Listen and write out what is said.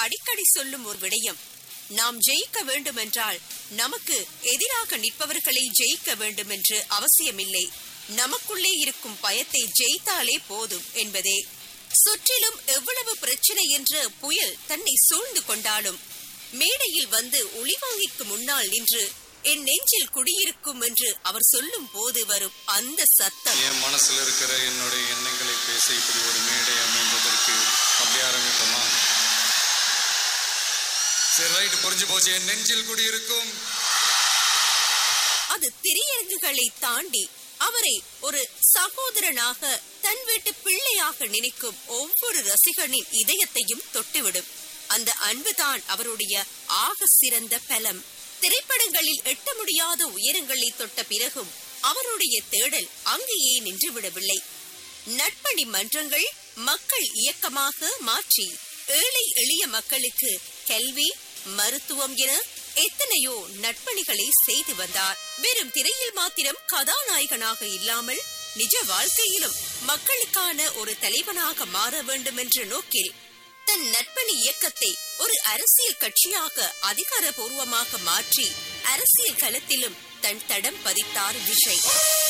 அடிக்கடி சொல்லும் ஒரு விடயம் நாம் ஜெயிக்க வேண்டுமென்றால் நமக்கு எதிராக நிற்பவர்களை ஜெயிக்க வேண்டும் என்று அவசியமில்லை நமக்குள்ளே இருக்கும் பயத்தை ஜெயித்தாலே போதும் என்பதே சுற்றிலும் எவ்வளவு பிரச்சனை என்ற புயல் தன்னை சூழ்ந்து கொண்டாலும் மேடையில் வந்து ஒளிவாங்கிக்கு முன்னால் நின்று என் நெஞ்சில் குடியிருக்கும் என்று அவர் சொல்லும் போது வரும் அந்த சத்தம் என் மனசுல இருக்கிற என்னுடைய எண்ணங்களை பேச இப்படி ஒரு மேடை அமைந்ததற்கு அப்படி ஆரம்பிப்போமா சரி ரைட் புரிஞ்சு போச்சு என் நெஞ்சில் குடியிருக்கும் அது திரையரங்குகளை தாண்டி அவரை ஒரு சகோதரனாக தன் வீட்டு பிள்ளையாக நினைக்கும் ஒவ்வொரு ரசிகனின் இதயத்தையும் தொட்டுவிடும் அந்த அன்புதான் அவருடைய ஆக சிறந்த பலம் திரைப்படங்களில் எட்ட முடியாத உயரங்களை தொட்ட பிறகும் அவருடைய தேடல் அங்கேயே நின்றுவிடவில்லை நட்பணி மன்றங்கள் மக்கள் இயக்கமாக மாற்றி ஏழை எளிய மக்களுக்கு கல்வி மருத்துவம் என எத்தனையோ நட்பணிகளை செய்து வந்தார் வெறும் திரையில் மாத்திரம் கதாநாயகனாக இல்லாமல் நிஜ வாழ்க்கையிலும் மக்களுக்கான ஒரு தலைவனாக மாற வேண்டும் என்ற நோக்கில் தன் நட்பணி இயக்கத்தை ஒரு அரசியல் கட்சியாக அதிகாரபூர்வமாக மாற்றி அரசியல் களத்திலும் தன் தடம் பதித்தார் விஜய்